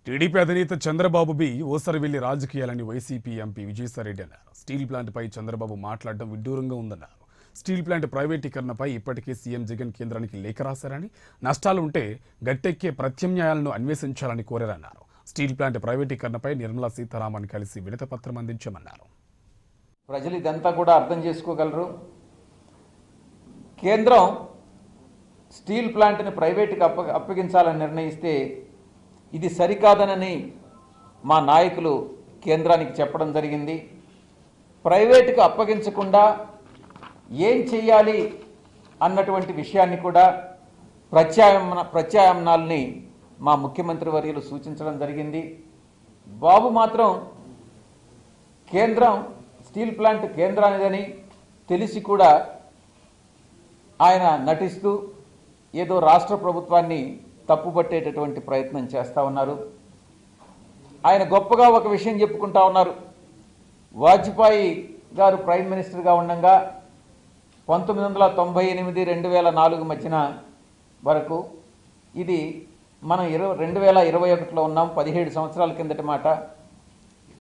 TDP అధినేత చంద్రబాబు బి ఓసరవెల్లి రాజకీయాలని వైసీపీ ఎంపీ విజయసాయిరెడ్డి అన్నారు స్టీల్ ప్లాంట్పై చంద్రబాబు మాట్లాడడం విడ్డూరంగా ఉందన్నారు స్టీల్ ప్లాంట్ ప్రైవేటీకరణపై ఇప్పటికే సీఎం జగన్ కేంద్రానికి లేఖ రాశారని నష్టాలు ఉంటే గట్టెక్కే ప్రత్యామ్నాయాలను అన్వేషించాలని కోరారన్నారు స్టీల్ ప్లాంట్ ప్రైవేటీకరణపై నిర్మలా సీతారామన్ కలిసి వినతపత్రం అందించామన్నారు ప్రజలు ఇదంతా కూడా అర్థం చేసుకోగలరు కేంద్రం స్టీల్ ప్లాంట్ని ప్రైవేటుకి అప్ప అప్పగించాలని నిర్ణయిస్తే ఇది సరికాదనని మా నాయకులు కేంద్రానికి చెప్పడం జరిగింది ప్రైవేటుకు అప్పగించకుండా ఏం చేయాలి అన్నటువంటి విషయాన్ని కూడా ప్రత్యామ్న ప్రత్యామ్నాల్ని మా ముఖ్యమంత్రి వర్యులు సూచించడం జరిగింది బాబు మాత్రం కేంద్రం స్టీల్ ప్లాంట్ కేంద్రానిదని తెలిసి కూడా ఆయన నటిస్తూ ఏదో రాష్ట్ర ప్రభుత్వాన్ని తప్పుపట్టేటటువంటి ప్రయత్నం చేస్తూ ఉన్నారు ఆయన గొప్పగా ఒక విషయం చెప్పుకుంటా ఉన్నారు వాజ్పేయి గారు ప్రైమ్ మినిస్టర్గా ఉండగా పంతొమ్మిది వందల తొంభై ఎనిమిది రెండు వేల నాలుగు మధ్యన వరకు ఇది మనం ఇరవై రెండు వేల ఇరవై ఒకటిలో ఉన్నాం పదిహేడు సంవత్సరాల కిందటి మాట